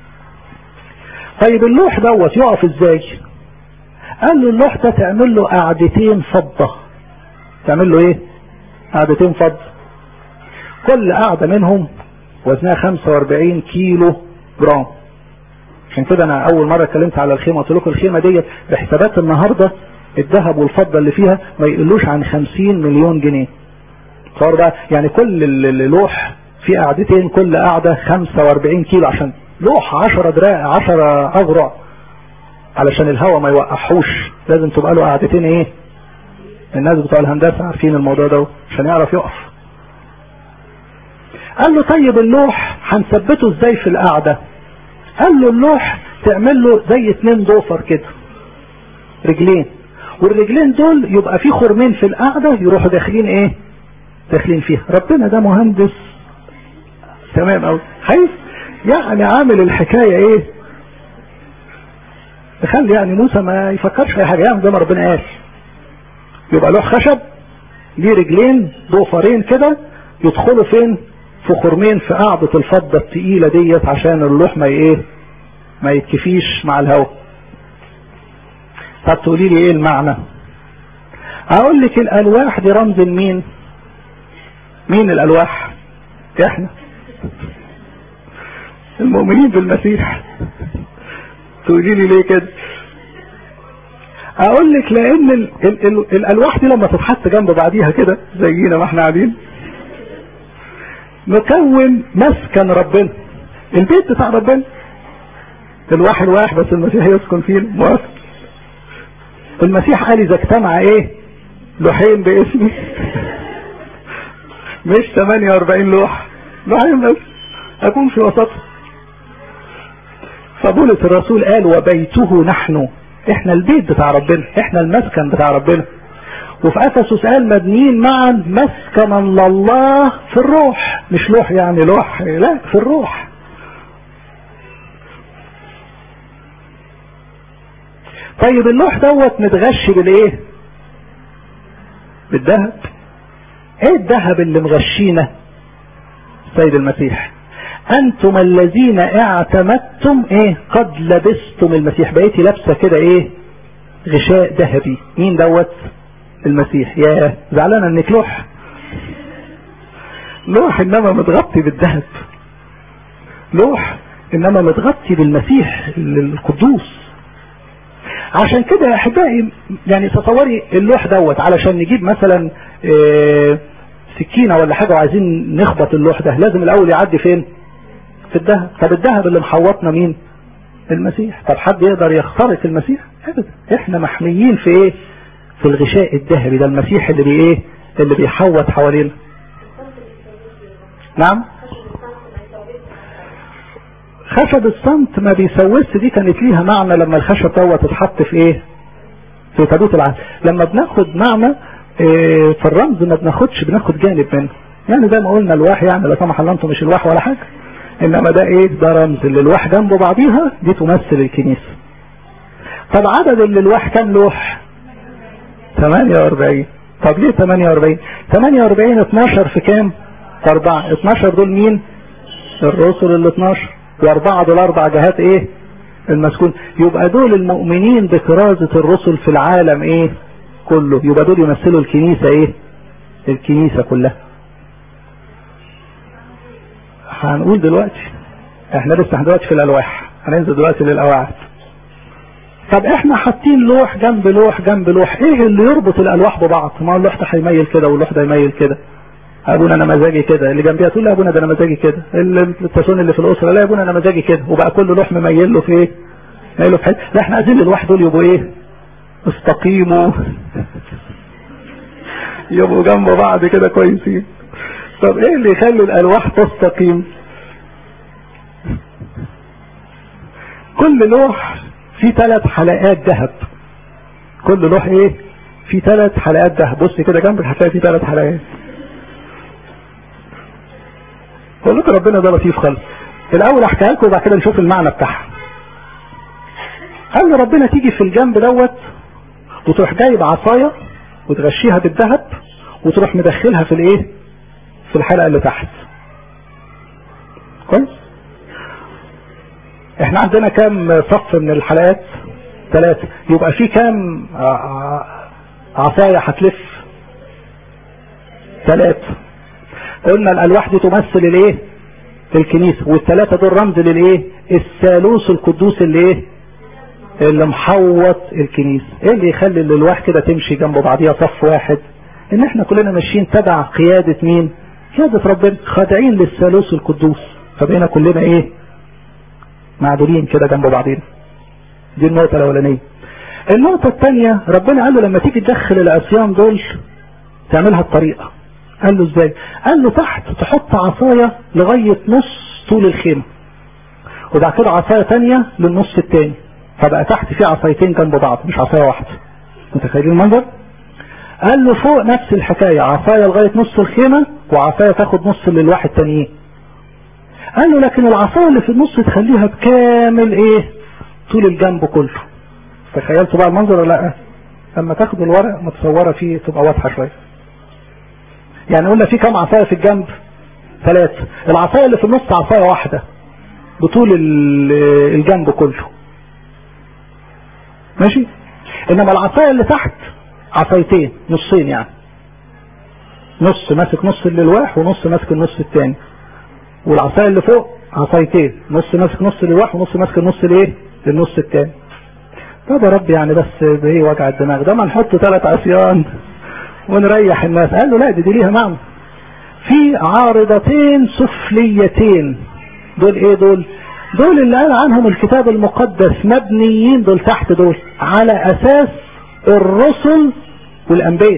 طيب اللوح دوت يقف ازاي قال له اللوح ده تعمل له قعدتين فضة تعمل له ايه قعدتين فضة كل قعدة منهم وزنها 45 كيلو جرام عشان كده انا اول مرة اتكلمت على الخيمة قلت لكم الخيمة ديت بحسابات النهاردة الذهب والفضة اللي فيها ما يقلوش عن 50 مليون جنيه صار بقى يعني كل اللوح في قعدتين كل قعدة 45 كيلو عشان لوح 10 دراع 10 اذرع علشان الهواء ما يوقعوش لازم تبقى له قعدتين ايه الناس بتوع الهندسة عارفين الموضوع ده عشان يعرف يقف قال له طيب اللوح هنثبته ازاي في القعدة قال له اللوح تعمل له زي اتنين ضوفر كده رجلين والرجلين دول يبقى في خرمين في القعدة يروحوا داخلين ايه داخلين فيها ربنا ده مهندس تمام قوي حيث يعني عامل الحكاية ايه تخلي يعني موسى ما يفكرش في حاجة يعمل زي ما ربنا قال يبقى له خشب ليه رجلين ضوفرين كده يدخلوا فين في خرمين في قاعدة الفضة التقيلة ديت عشان اللوح ما ايه ما يتكفيش مع الهواء طب تقولي لي ايه المعنى اقول لك الالواح دي رمز لمين مين الالواح احنا المؤمنين بالمسيح تقولي لي ليه كده اقول لك لان ال ال ال الالواح دي لما تتحط جنب بعضيها كده زينا ما احنا قاعدين مكون مسكن ربنا البيت بتاع ربنا الواحد واحد بس المسيح يسكن فيه موافق المسيح قال اذا اجتمع ايه لوحين باسمي مش 48 لوح لوحين بس اكون في وسطهم فبولة الرسول قال وبيته نحن احنا البيت بتاع ربنا احنا المسكن بتاع ربنا وفي افسس قال مبنيين معا مسكنا لله في الروح مش لوح يعني لوح لا في الروح طيب اللوح دوت متغش بالايه بالذهب ايه الذهب اللي مغشينا سيد المسيح انتم الذين اعتمدتم ايه قد لبستم المسيح بقيتي لابسه كده ايه غشاء ذهبي مين دوت المسيح يا زعلانه انك لوح لوح انما متغطي بالذهب لوح انما متغطي بالمسيح القدوس عشان كده يا احبائي يعني تصوري اللوح دوت علشان نجيب مثلا اه سكينة ولا حاجة وعايزين نخبط اللوح ده لازم الاول يعدي فين في الذهب طب الذهب اللي محوطنا مين المسيح طب حد يقدر يخترق المسيح ابدا احنا محميين في ايه في الغشاء الذهبي ده المسيح اللي بي ايه اللي بيحوط حوالينا نعم خشب الصمت ما بيسوس دي كانت ليها معنى لما الخشب دوت اتحط في ايه في تابوت العهد لما بناخد معنى إيه في الرمز ما بناخدش بناخد جانب منه يعني زي ما قلنا الواح يعني لا سمح الله انتم مش الواح ولا حاجه انما ده ايه ده رمز اللي الواح جنبه بعضيها دي تمثل الكنيسه طب عدد اللي الواح كام لوح 48 طب ليه 48 48 12 في كام في 4 12 دول مين الرسل ال 12 واربعة دول اربع جهات ايه المسكون يبقى دول المؤمنين بكرازة الرسل في العالم ايه كله يبقى دول يمثلوا الكنيسة ايه الكنيسة كلها هنقول دلوقتي احنا لسه دلوقتي في الالواح هننزل دلوقتي للقواعد طب احنا حاطين لوح جنب لوح جنب لوح ايه اللي يربط الالواح ببعض ما اللوح ده هيميل كده واللوح ده يميل كده ابونا انا مزاجي كده اللي جنبيها تقول لي ابونا ده انا مزاجي كده التسون اللي في الاسره لا يا ابونا انا مزاجي كده وبقى كل لوح مميل له في ايه مميل له في حته لا احنا عايزين الواح دول يبقوا ايه استقيموا يبقوا جنب بعض كده كويسين طب ايه اللي يخلي الالواح تستقيم كل لوح فيه ثلاث حلقات ذهب كل لوح ايه فيه ثلاث حلقات ذهب بص كده جنبك هتلاقي فيه ثلاث حلقات بقول لكم ربنا ده لطيف خالص الاول احكيها لكم وبعد كده نشوف المعنى بتاعها قال له ربنا تيجي في الجنب دوت وتروح جايب عصايه وتغشيها بالذهب وتروح مدخلها في الايه في الحلقه اللي تحت كويس احنا عندنا كام صف من الحلقات ثلاثة يبقى في كام عصاية هتلف ثلاثة قلنا الالواح دي تمثل الايه الكنيسة والثلاثة دول رمز للايه الثالوث القدوس اللي ايه اللي محوط الكنيسة ايه اللي يخلي الالواح كده تمشي جنب بعضيها صف واحد ان احنا كلنا ماشيين تبع قيادة مين قيادة ربنا خاضعين للثالوث القدوس فبقينا كلنا ايه معدولين كده جنب بعضينا دي النقطة الاولانية النقطة الثانية ربنا قال له لما تيجي تدخل العصيان دول تعملها الطريقة قال له ازاي قال له تحت تحط عصاية لغاية نص طول الخيمة وبعد كده عصاية تانية للنص التاني فبقى تحت في عصايتين جنب بعض مش عصاية واحدة متخيلين المنظر قال له فوق نفس الحكاية عصاية لغاية نص الخيمة وعصاية تاخد نص للواحد تانيين قال له لكن العصاية اللي في النص تخليها بكامل ايه طول الجنب كله تخيلتوا بقى المنظر ولا لا لما تاخدوا الورق متصورة فيه تبقى واضحة شوية يعني قلنا في كم عصاية في الجنب ثلاثة العصاية اللي في النص عصاية واحدة بطول الجنب كله ماشي انما العصاية اللي تحت عصايتين نصين يعني نص ماسك نص للواح ونص ماسك النص التاني والعصاية اللي فوق عصايتين نص ماسك نص للواح ونص ماسك النص الايه للنص التاني طب يا رب يعني بس بايه وجع الدماغ ده ما نحط ثلاث عصيان ونريح الناس قال له لا دي, دي ليها معنى في عارضتين سفليتين دول ايه دول دول اللي قال عنهم الكتاب المقدس مبنيين دول تحت دول على اساس الرسل والانبياء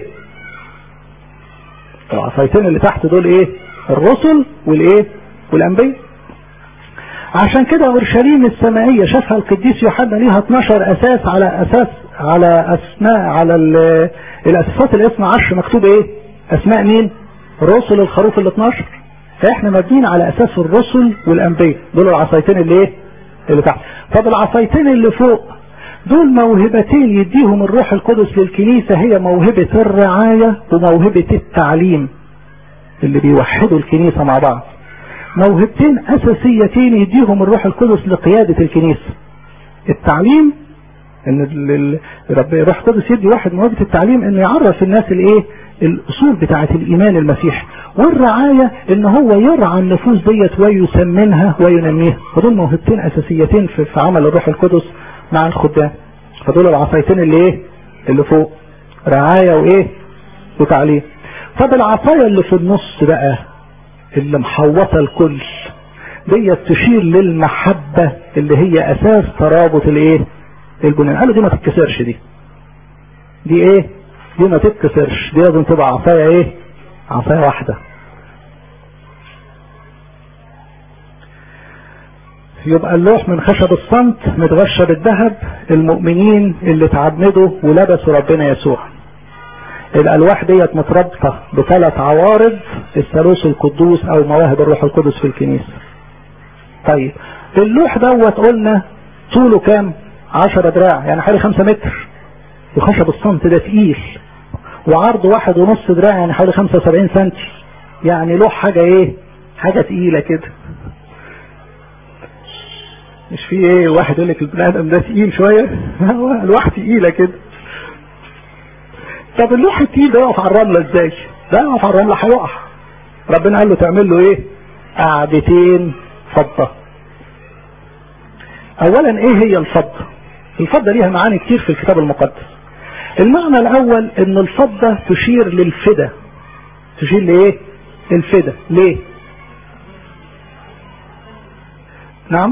العصايتين اللي تحت دول ايه الرسل والايه والانبياء عشان كده اورشليم السمائيه شافها القديس يوحنا ليها 12 اساس على اساس على اسماء على الاساسات الاثنى عشر مكتوب ايه اسماء مين رسل الخروف ال 12 فاحنا مبنيين على اساس الرسل والانبياء دول العصايتين اللي ايه اللي تحت طب العصايتين اللي فوق دول موهبتين يديهم الروح القدس للكنيسة هي موهبة الرعاية وموهبة التعليم اللي بيوحدوا الكنيسة مع بعض موهبتين اساسيتين يديهم الروح القدس لقيادة الكنيسة التعليم ان رب الروح القدس يدي واحد موهبة التعليم انه يعرف الناس الايه الاصول بتاعة الايمان المسيحي والرعاية ان هو يرعى النفوس ديت ويسمنها وينميها فدول موهبتين اساسيتين في عمل الروح القدس مع الخدام فدول العصايتين اللي ايه اللي فوق رعاية وايه وتعليم طب العصاية اللي في النص بقى اللي محوطة الكل ديت تشير للمحبة اللي هي اساس ترابط الايه البنيان قالوا دي ما تتكسرش دي دي ايه دي ما تتكسرش دي لازم تبقى عصاية ايه عصاية واحدة يبقى اللوح من خشب الصمت متغشى بالذهب المؤمنين اللي تعمدوا ولبسوا ربنا يسوع الالواح ديت متربطة بثلاث عوارض الثالوث القدوس او مواهب الروح القدس في الكنيسة طيب اللوح دوت قلنا طوله كام عشرة دراع يعني حوالي خمسة متر وخشب الصمت ده تقيل وعرض واحد ونص دراع يعني حوالي خمسة وسبعين سنتي يعني لوح حاجة ايه حاجة تقيلة كده مش في ايه واحد يقول لك البني ادم ده تقيل شويه الواحد تقيله كده طب اللوح التقيل ده يقف على الرمله ازاي ده يقف على الرمله هيقع ربنا قال له تعمل له ايه قعدتين فضه اولا ايه هي الفضه الفضه ليها معاني كتير في الكتاب المقدس المعنى الاول ان الفضه تشير للفدا تشير لايه الفدا ليه نعم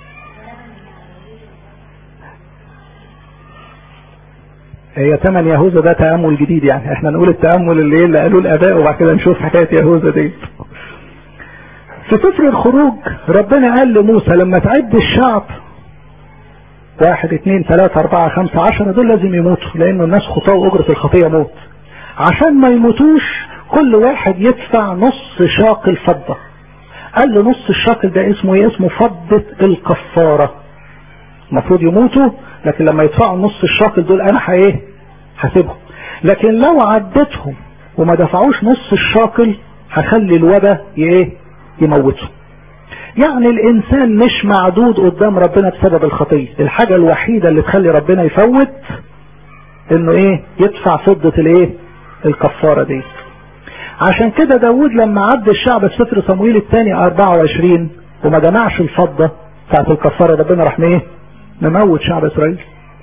هي ثمن يهوذا ده تأمل جديد يعني احنا نقول التأمل اللي اللي قالوه الآباء وبعد كده نشوف حكاية يهوذا دي في سفر الخروج ربنا قال لموسى لما تعد الشعب واحد اثنين ثلاثة أربعة خمسة عشرة دول لازم يموتوا لأنه الناس خطاة وأجرة الخطية موت عشان ما يموتوش كل واحد يدفع نص شاق الفضة قال له نص الشاقل ده اسمه ايه اسمه فضة الكفارة المفروض يموتوا لكن لما يدفعوا النص الشاقل دول انا ايه حاسبهم لكن لو عدتهم وما دفعوش نص الشاقل هخلي الوبا ايه يموتهم يعني الانسان مش معدود قدام ربنا بسبب الخطية الحاجة الوحيدة اللي تخلي ربنا يفوت انه ايه يدفع فضة الايه الكفارة دي عشان كده داود لما عد الشعب في سفر صمويل الثاني 24 وما جمعش الفضة بتاعت الكفارة ربنا راح ايه مموت شعب اسرائيل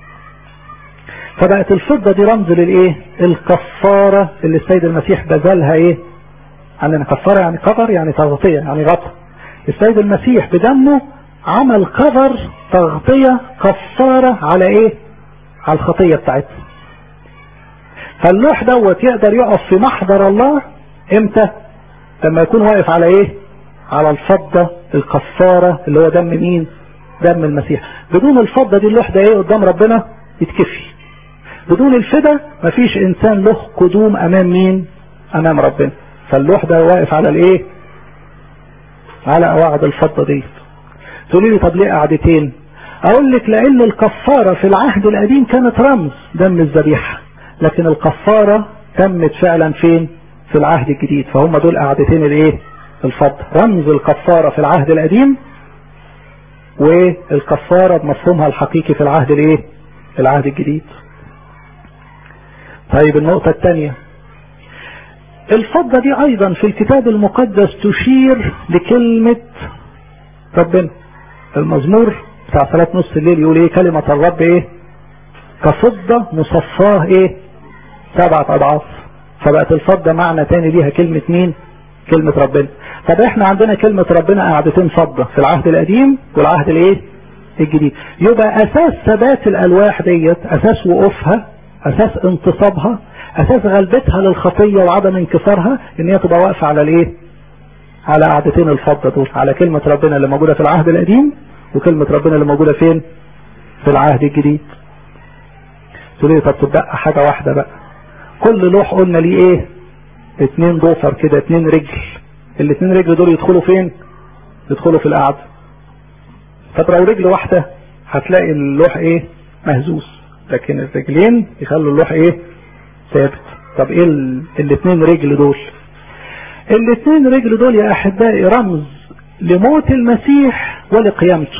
فبقت الفضة دي رمز للايه الكفارة اللي السيد المسيح بذلها ايه عندنا كفارة يعني كفر يعني تغطية يعني غطى السيد المسيح بدمه عمل كفر تغطية كفارة على ايه على الخطية بتاعتنا فاللوح دوت يقدر يقف في محضر الله امتى لما يكون واقف على ايه على الفضة الكفارة اللي هو دم مين دم المسيح بدون الفضة دي اللوح ده ايه قدام ربنا يتكفي بدون الفدا مفيش انسان له قدوم امام مين امام ربنا فاللوح ده واقف على الايه على قواعد الفضة دي تقولي لي طب ليه قعدتين اقول لك لان الكفارة في العهد القديم كانت رمز دم الذبيحة لكن الكفارة تمت فعلا فين في العهد الجديد فهم دول قعدتين الايه الفضة رمز الكفارة في العهد القديم والكفارة بمفهومها الحقيقي في العهد الايه العهد الجديد طيب النقطة الثانية الفضة دي ايضا في الكتاب المقدس تشير لكلمة ربنا المزمور بتاع صلاة نص الليل يقول ايه كلمة الرب ايه كفضة مصفاه ايه سبعة اضعاف فبقت الفضة معنى تاني ليها كلمة مين كلمة ربنا طب احنا عندنا كلمة ربنا قاعدتين فضة في العهد القديم والعهد الايه الجديد يبقى اساس ثبات الالواح ديت اساس وقوفها اساس انتصابها اساس غلبتها للخطية وعدم انكسارها ان هي تبقى واقفة على الايه على قعدتين الفضة دول على كلمة ربنا اللي موجودة في العهد القديم وكلمة ربنا اللي موجودة فين في العهد الجديد تقول لي طب تبقى حاجة واحدة بقى كل لوح قلنا ليه ايه اتنين ضفر كده اتنين رجل الاتنين رجل دول يدخلوا فين يدخلوا في القعدة طب لو رجل واحدة هتلاقي اللوح ايه مهزوز لكن الرجلين يخلوا اللوح ايه ثابت طب ايه ال... الاتنين رجل دول الاتنين رجل دول يا احبائي رمز لموت المسيح ولقيامته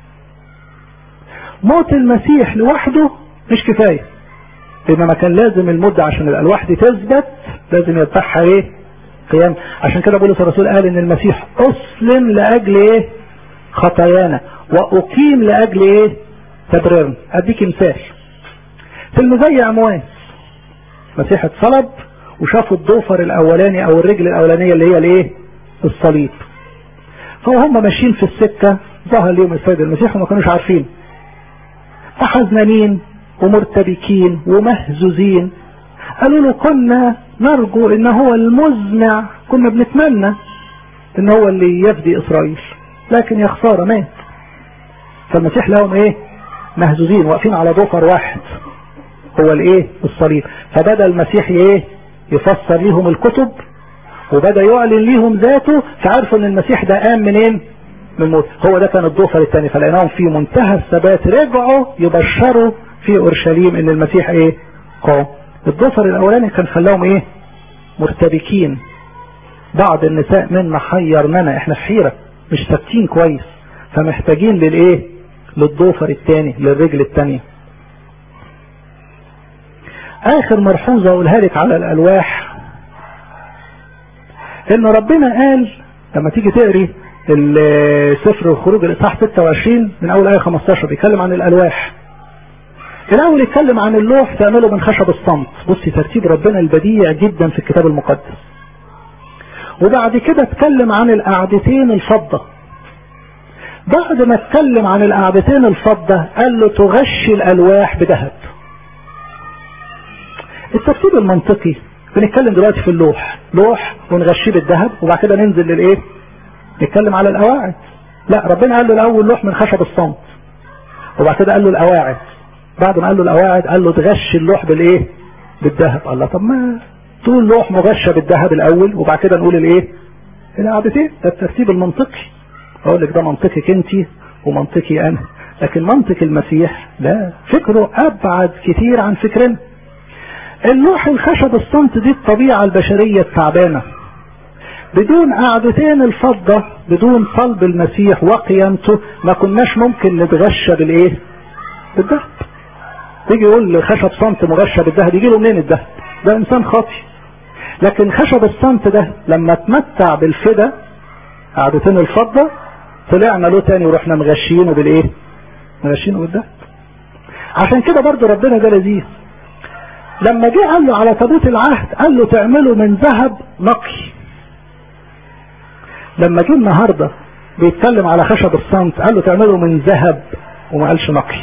موت المسيح لوحده مش كفايه انما كان لازم المدة عشان الالواح دي تثبت لازم يتبعها ايه قيام عشان كده بولس الرسول قال ان المسيح اسلم لاجل ايه خطايانا واقيم لاجل ايه تبريرنا اديك مثال في المزي امواس المسيح اتصلب وشافوا الضوفر الاولاني او الرجل الاولانيه اللي هي الايه الصليب فهم ماشيين في السكه ظهر ليهم السيد المسيح وما كانوش عارفين فحزنانين ومرتبكين ومهزوزين قالوا له كنا نرجو ان هو المزمع كنا بنتمنى ان هو اللي يفدي اسرائيل لكن يا خساره مات فالمسيح لهم ايه مهزوزين واقفين على ضفر واحد هو الايه الصليب فبدا المسيح ايه يفسر ليهم الكتب وبدا يعلن ليهم ذاته فعرفوا ان المسيح ده قام منين من الموت هو ده كان الضفر الثاني فلقيناهم في منتهى الثبات رجعوا يبشروا في اورشليم ان المسيح ايه قام الضفر الاولاني كان خلاهم ايه مرتبكين بعض النساء منا حيرننا احنا في حيره مش ثابتين كويس فمحتاجين للايه للضوفر الثاني للرجل الثانيه اخر ملحوظه اقولها لك على الالواح ان ربنا قال لما تيجي تقري سفر الخروج الاصحاح 26 من اول ايه 15 بيتكلم عن الالواح الاول يتكلم عن اللوح تعمله من خشب الصمت بصي ترتيب ربنا البديع جدا في الكتاب المقدس وبعد كده اتكلم عن القعدتين الفضة بعد ما اتكلم عن القعدتين الفضة قال له تغشي الالواح بذهب الترتيب المنطقي بنتكلم دلوقتي في اللوح لوح ونغشيه بالذهب وبعد كده ننزل للايه نتكلم على القواعد لا ربنا قال له الاول لوح من خشب الصمت وبعد كده قال له القواعد بعد ما قال له القواعد قال له تغشي اللوح بالايه بالذهب الله طب ما تقول لوح مغشى بالذهب الاول وبعد كده نقول الايه القعدتين ده الترتيب المنطقي اقول لك ده منطقك انت ومنطقي انا لكن منطق المسيح لا فكره ابعد كتير عن فكرنا اللوح الخشب الصمت دي الطبيعة البشرية التعبانة بدون قعدتين الفضة بدون صلب المسيح وقيامته ما كناش ممكن نتغشى بالايه بالذهب يجي يقول خشب صمت مغشى بالذهب يجي له منين الذهب ده انسان خاطي لكن خشب الصمت ده لما اتمتع بالفدا قعدتين الفضة طلعنا له تاني ورحنا مغشيينه بالايه مغشيينه بالذهب عشان كده برضو ربنا ده لذيذ لما جه قال له على تابوت العهد قال له تعمله من ذهب نقي لما جه النهارده بيتكلم على خشب الصمت قال له تعمله من ذهب وما قالش نقي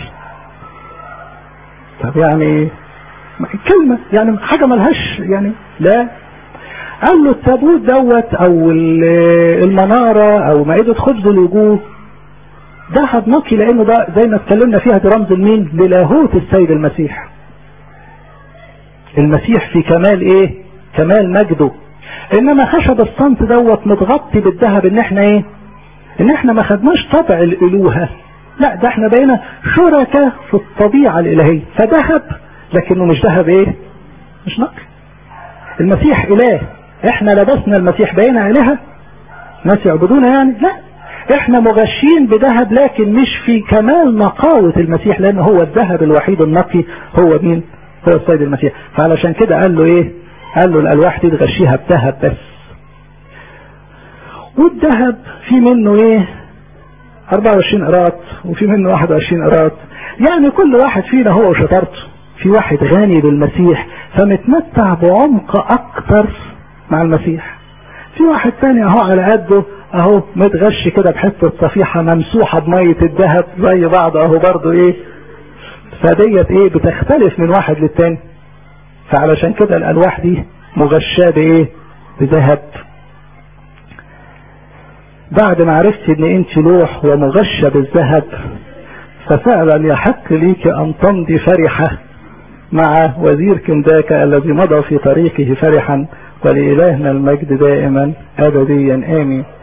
طب يعني كلمة يعني حاجة ملهاش يعني لا قال له التابوت دوت او المنارة او مائدة خبز الوجوه ذهب نقي لانه ده زي ما اتكلمنا فيها دي رمز المين للاهوت السيد المسيح المسيح في كمال ايه كمال مجده انما خشب الصمت دوت متغطي بالذهب ان احنا ايه ان احنا ما خدناش طبع الالوهة لا ده احنا بقينا شركاء في الطبيعة الالهية فذهب لكنه مش ذهب ايه مش نقي المسيح اله احنا لبسنا المسيح بقينا الهة ناس يعبدونا يعني لا احنا مغشين بذهب لكن مش في كمال نقاوة المسيح لان هو الذهب الوحيد النقي هو مين هو السيد المسيح فعلشان كده قال له ايه قال له الالواح دي تغشيها بذهب بس والذهب في منه ايه 24 قراط وفي منه 21 قراط يعني كل واحد فينا هو وشطارته في واحد غني بالمسيح فمتمتع بعمق اكتر مع المسيح في واحد تاني اهو على قده اهو متغش كده بحته صفيحه ممسوحه بميه الذهب زي بعض اهو برضه ايه فديت ايه بتختلف من واحد للتاني فعلشان كده الالواح دي مغشاه بايه بذهب بعد ما عرفت ان انت لوح ومغشى بالذهب ففعلا يحق ليك ان تمضي فرحة مع وزير كنداكا الذي مضى في طريقه فرحا ولإلهنا المجد دائما أبديا آمين